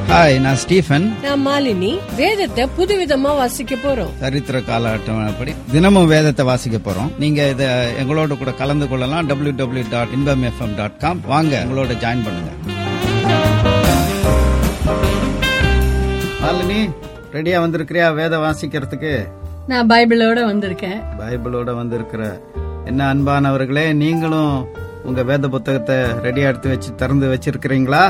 hi நான் Stephen நான் மாலினி வேதத்தை புதுவிதமா வாசிக்க போறோம் சரித்திர கால அட்டவணைப்படி தினமும் வேதத்தை வாசிக்க போறோம் நீங்க இத எங்களோட கூட கலந்து கொள்ளலாம் W W dot Inbam F M dot com வாங்க எங்களோட ஜாயின் பண்ணுங்க மாலினி ரெடியா வந்திருக்கிறியா வேத வாசிக்கிறதுக்கு நான் பைபிளோட வந்திருக்கேன் பைபிளோட வந்திருக்கிற என்ன அன்பானவர்களே நீங்களும் உங்க வேத புத்தகத்தை ரெடியா எடுத்து வச்சு திறந்து வச்சிருக்கிறீங்களா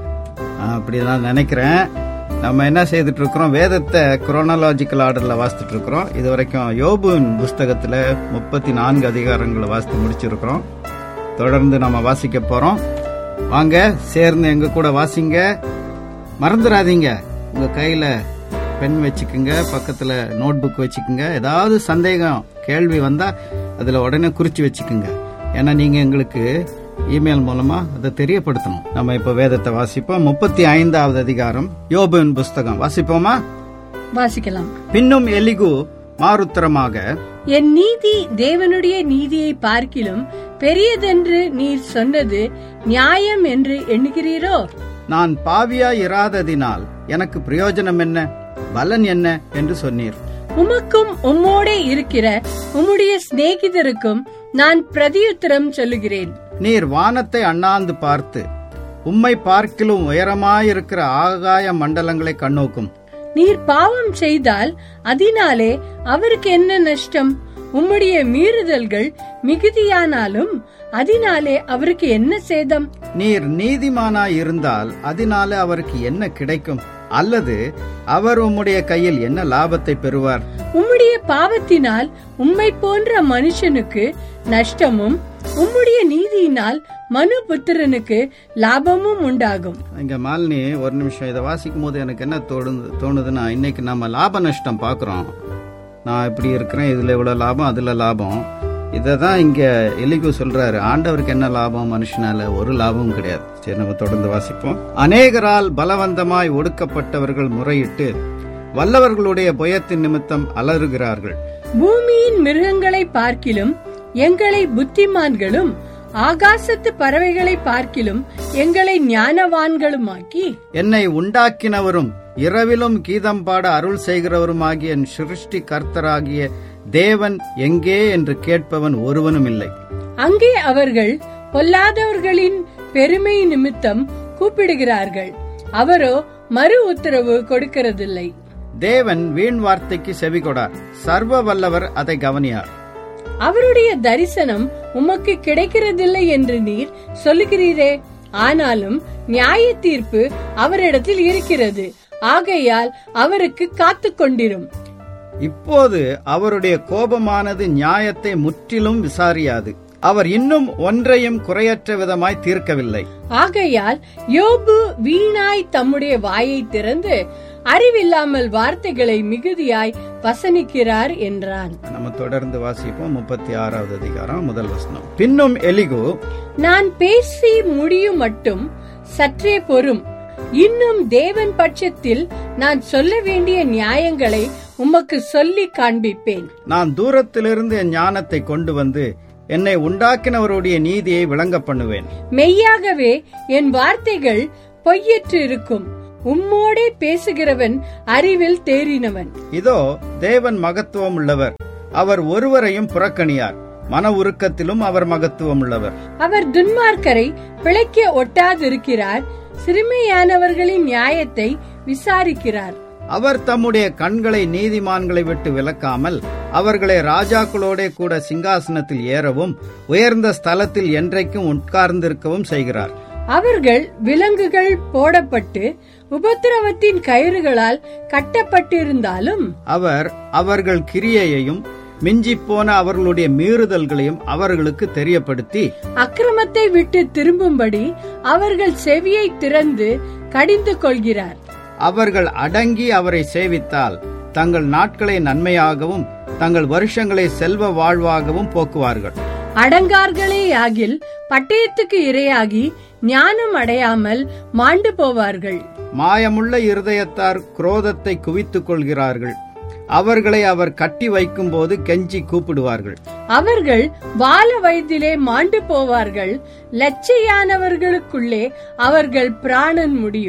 ஆ, அப்படிதான் நினைக்கிறேன் நம்ம என்ன செய்துட்டு இருக்கிறோம் வேதத்தை குரோனாலாஜிக்கல் ஆர்டர்ல வாசித்துட்டு இருக்கிறோம் இது வரைக்கும் யோபுவின் புஸ்தகத்துல முப்பத்தி நான்கு அதிகாரங்களை வாசித்து முடிச்சிருக்கிறோம் தொடர்ந்து நம்ம வாசிக்க போறோம் வாங்க சேர்ந்து எங்க கூட வாசிங்க மறந்துடாதீங்க உங்க கையில பென் வச்சுக்குங்க பக்கத்துல நோட் புக் வச்சுக்குங்க ஏதாவது சந்தேகம் கேள்வி வந்தா அதுல உடனே குறிச்சு வச்சுக்குங்க ஏன்னா நீங்க எங்களுக்கு இமெயில் மூலமா அதை தெரியப்படுத்தணும் நம்ம இப்ப வேதத்தை வாசிப்போம் முப்பத்தி ஐந்தாவது அதிகாரம் யோபுவின் புஸ்தகம் வாசிப்போமா வாசிக்கலாம் பின்னும் எலிகு மாருத்தரமாக என் நீதி தேவனுடைய நீதியை பார்க்கிலும் பெரியதென்று நீர் சொன்னது நியாயம் என்று எண்ணுகிறீரோ நான் பாவியா இராததினால் எனக்கு பிரயோஜனம் என்ன பலன் என்ன என்று சொன்னீர் உமக்கும் உம்மோடே இருக்கிற உம்முடைய சிநேகிதருக்கும் நான் பிரதியுத்தரம் சொல்லுகிறேன் நீர் வானத்தை அண்ணாந்து பார்த்து உம்மை பார்க்கிலும் உயரமாயிருக்கிற ஆகாய மண்டலங்களை கண்ணோக்கும் நீர் பாவம் செய்தால் அதனாலே அவருக்கு என்ன நஷ்டம் உம்முடைய மீறுதல்கள் மிகுதியானாலும் அதனாலே அவருக்கு என்ன சேதம் நீர் நீதிமானாய் இருந்தால் அதனால அவருக்கு என்ன கிடைக்கும் அல்லது அவர் உம்முடைய கையில் என்ன லாபத்தை பெறுவார் உம்முடைய பாவத்தினால் உம்மை போன்ற மனுஷனுக்கு நஷ்டமும் உம்முடைய நீதியினால் மனு புத்திரனுக்கு லாபமும் உண்டாகும் இங்க மாலினி ஒரு நிமிஷம் இதை வாசிக்கும் போது எனக்கு என்ன தோணுது தோணுதுன்னா இன்னைக்கு நம்ம லாப நஷ்டம் பாக்குறோம் நான் இப்படி இருக்கிறேன் இதுல இவ்வளவு லாபம் அதுல லாபம் இதை தான் இங்க எலிகு சொல்றாரு ஆண்டவருக்கு என்ன லாபம் மனுஷனால ஒரு லாபமும் கிடையாது சரி நம்ம தொடர்ந்து வாசிப்போம் அநேகரால் பலவந்தமாய் ஒடுக்கப்பட்டவர்கள் முறையிட்டு வல்லவர்களுடைய பயத்தின் நிமித்தம் அலறுகிறார்கள் பூமியின் மிருகங்களை பார்க்கிலும் எங்களை புத்திமான்களும் ஆகாசத்து பறவைகளை பார்க்கிலும் எங்களை ஞானவான்களுமாக்கி என்னை உண்டாக்கினவரும் இரவிலும் கீதம் பாட அருள் செய்கிறவருமாகிய என் சிருஷ்டி கர்த்தராகிய தேவன் எங்கே என்று கேட்பவன் ஒருவனும் இல்லை அங்கே அவர்கள் பொல்லாதவர்களின் பெருமை நிமித்தம் கூப்பிடுகிறார்கள் அவரோ மறு உத்தரவு கொடுக்கிறதில்லை தேவன் வீண் வார்த்தைக்கு செவிகொடார் சர்வ வல்லவர் அதை கவனியார் அவருடைய தரிசனம் உமக்கு கிடைக்கிறதில்லை என்று நீர் சொல்லுகிறீரே ஆனாலும் நியாய தீர்ப்பு அவரிடத்தில் இருக்கிறது ஆகையால் அவருக்கு காத்து கொண்டிரும் இப்போது அவருடைய கோபமானது நியாயத்தை முற்றிலும் விசாரியாது அவர் இன்னும் ஒன்றையும் குறையற்ற விதமாய் தீர்க்கவில்லை ஆகையால் யோபு வீணாய் தம்முடைய வாயை திறந்து அறிவில்லாமல் வார்த்தைகளை மிகுதியாய் வசனிக்கிறார் என்றான் நம்ம தொடர்ந்து வாசிப்போம் முப்பத்தி ஆறாவது அதிகாரம் முதல் வசனம் பின்னும் எலிகு நான் பேசி முடியும் மட்டும் சற்றே பொறும் இன்னும் தேவன் பட்சத்தில் நான் சொல்ல வேண்டிய நியாயங்களை உமக்கு சொல்லி காண்பிப்பேன் நான் தூரத்திலிருந்து என் ஞானத்தை கொண்டு வந்து என்னை உண்டாக்கினவருடைய நீதியை விளங்க பண்ணுவேன் மெய்யாகவே என் வார்த்தைகள் பொய்யற்று இருக்கும் உம்மோடே பேசுகிறவன் அறிவில் தேறினவன் இதோ தேவன் மகத்துவம் உள்ளவர் அவர் ஒருவரையும் புறக்கணியார் மன உருக்கத்திலும் அவர் மகத்துவம் உள்ளவர் அவர் துன்மார்க்கரை பிழைக்க ஒட்டாதிருக்கிறார் சிறுமையானவர்களின் நியாயத்தை விசாரிக்கிறார் அவர் தம்முடைய கண்களை நீதிமான்களை விட்டு விலக்காமல் அவர்களை ராஜாக்களோடே கூட சிங்காசனத்தில் ஏறவும் உயர்ந்த ஸ்தலத்தில் என்றைக்கும் உட்கார்ந்திருக்கவும் செய்கிறார் அவர்கள் விலங்குகள் போடப்பட்டு உபத்திரவத்தின் கயிறுகளால் கட்டப்பட்டிருந்தாலும் அவர் அவர்கள் கிரியையையும் மிஞ்சிப்போன அவர்களுடைய மீறுதல்களையும் அவர்களுக்கு தெரியப்படுத்தி அக்கிரமத்தை விட்டு திரும்பும்படி அவர்கள் செவியை திறந்து கடிந்து கொள்கிறார் அவர்கள் அடங்கி அவரை சேவித்தால் தங்கள் நாட்களை நன்மையாகவும் தங்கள் வருஷங்களை செல்வ வாழ்வாகவும் போக்குவார்கள் அடங்கார்களே ஆகில் பட்டயத்துக்கு இரையாகி ஞானம் அடையாமல் மாண்டு போவார்கள் மாயமுள்ள இருதயத்தார் குரோதத்தை குவித்துக் கொள்கிறார்கள் அவர்களை அவர் கட்டி வைக்கும்போது கெஞ்சி கூப்பிடுவார்கள் அவர்கள் வால வயதிலே மாண்டு போவார்கள் லட்சையானவர்களுக்குள்ளே அவர்கள் பிராணன் முடியும்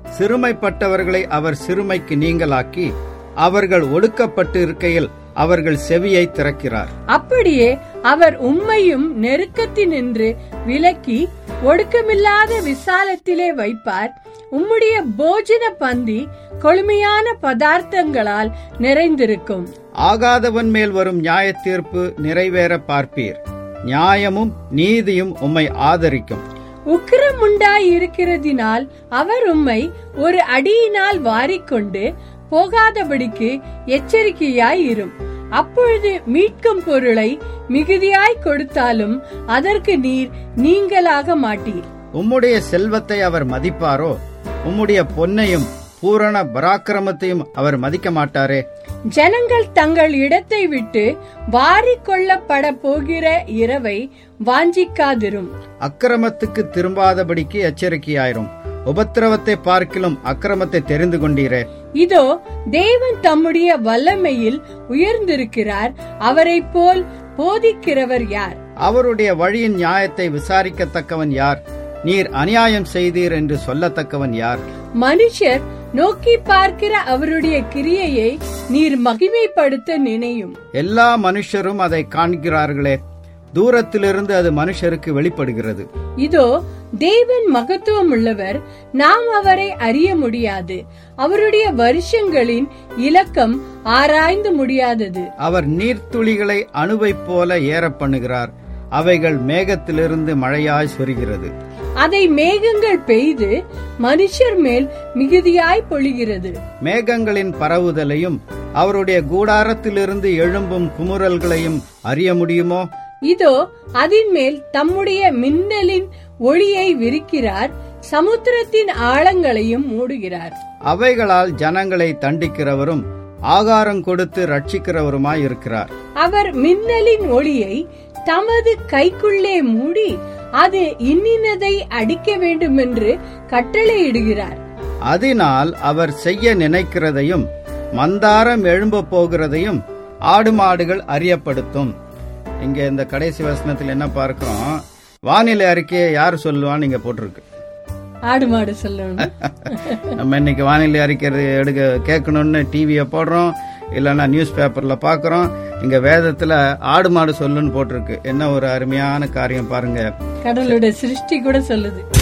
சிறுமைப்பட்டவர்களை அவர் சிறுமைக்கு நீங்களாக்கி அவர்கள் ஒடுக்கப்பட்டு இருக்கையில் அவர்கள் செவியை திறக்கிறார் அப்படியே அவர் உம்மையும் நெருக்கத்தினின்று விலக்கி ஒடுக்கமில்லாத விசாலத்திலே வைப்பார் உம்முடைய போஜன பந்தி கொழுமையான பதார்த்தங்களால் நிறைந்திருக்கும் ஆகாதவன் மேல் வரும் நியாய தீர்ப்பு நிறைவேற பார்ப்பீர் நியாயமும் நீதியும் உம்மை ஆதரிக்கும் உக்கிரம் உண்டாய் இருக்கிறதினால் அவர் உம்மை ஒரு அடியினால் வாரிக்கொண்டு போகாதபடிக்கு எச்சரிக்கையாய் இரும் அப்பொழுது மீட்கும் பொருளை மிகுதியாய் கொடுத்தாலும் அதற்கு நீர் நீங்களாக மாட்டீர் உம்முடைய செல்வத்தை அவர் மதிப்பாரோ உம்முடைய பொன்னையும் பூரண பராக்கிரமத்தையும் அவர் மதிக்க மாட்டாரே ஜனங்கள் தங்கள் இடத்தை விட்டு வாரிக் கொள்ளப்பட போகிற இரவை வாஞ்சிக்காதிரும் அக்கிரமத்துக்கு திரும்பாதபடிக்கு எச்சரிக்கையாயிரும் உபத்திரவத்தை பார்க்கிலும் அக்கிரமத்தை தெரிந்து கொண்டீரே இதோ தேவன் தம்முடைய வல்லமையில் உயர்ந்திருக்கிறார் அவரைப் போல் போதிக்கிறவர் யார் அவருடைய வழியின் நியாயத்தை விசாரிக்கத்தக்கவன் யார் நீர் அநியாயம் செய்தீர் என்று சொல்லத்தக்கவன் யார் மனுஷர் நோக்கி பார்க்கிற அவருடைய கிரியையை நீர் மகிமைப்படுத்த நினையும் எல்லா மனுஷரும் அதை காண்கிறார்களே தூரத்திலிருந்து அது மனுஷருக்கு வெளிப்படுகிறது இதோ தேவன் மகத்துவம் உள்ளவர் நாம் அவரை அறிய முடியாது அவருடைய வருஷங்களின் இலக்கம் ஆராய்ந்து முடியாதது அவர் நீர்த்துளிகளை அணுவைப் போல ஏற பண்ணுகிறார் அவைகள் மேகத்திலிருந்து மழையாய் சொரிகிறது அதை மேகங்கள் பெய்து மனுஷர் மேல் மிகுதியாய் பொழிகிறது மேகங்களின் பரவுதலையும் அவருடைய கூடாரத்திலிருந்து எழும்பும் குமுறல்களையும் அறிய முடியுமோ இதோ அதின் மேல் தம்முடைய மின்னலின் ஒளியை விரிக்கிறார் சமுத்திரத்தின் ஆழங்களையும் மூடுகிறார் அவைகளால் ஜனங்களை தண்டிக்கிறவரும் ஆகாரம் கொடுத்து ரட்சிக்கிறவருமாய் இருக்கிறார் அவர் மின்னலின் ஒளியை தமது கைக்குள்ளே மூடி அது இன்னினதை அடிக்க வேண்டுமென்று கட்டளையிடுகிறார் அதனால் அவர் செய்ய நினைக்கிறதையும் மந்தாரம் எழும்ப போகிறதையும் ஆடு மாடுகள் அறியப்படுத்தும் இங்க இந்த கடைசி வசனத்தில் என்ன பார்க்கிறோம் வானிலை அறிக்கையை யார் சொல்லுவான்னு இங்க போட்டிருக்கு ஆடு மாடு சொல்லணும் நம்ம இன்னைக்கு வானிலை அறிக்கை எடுக்க கேட்கணும்னு டிவியை போடுறோம் இல்லைன்னா நியூஸ் பேப்பர்ல பார்க்கறோம் இங்க வேதத்துல ஆடு மாடு சொல்லுன்னு போட்டிருக்கு என்ன ஒரு அருமையான காரியம் பாருங்க கடவுளோட சிருஷ்டி கூட சொல்லுது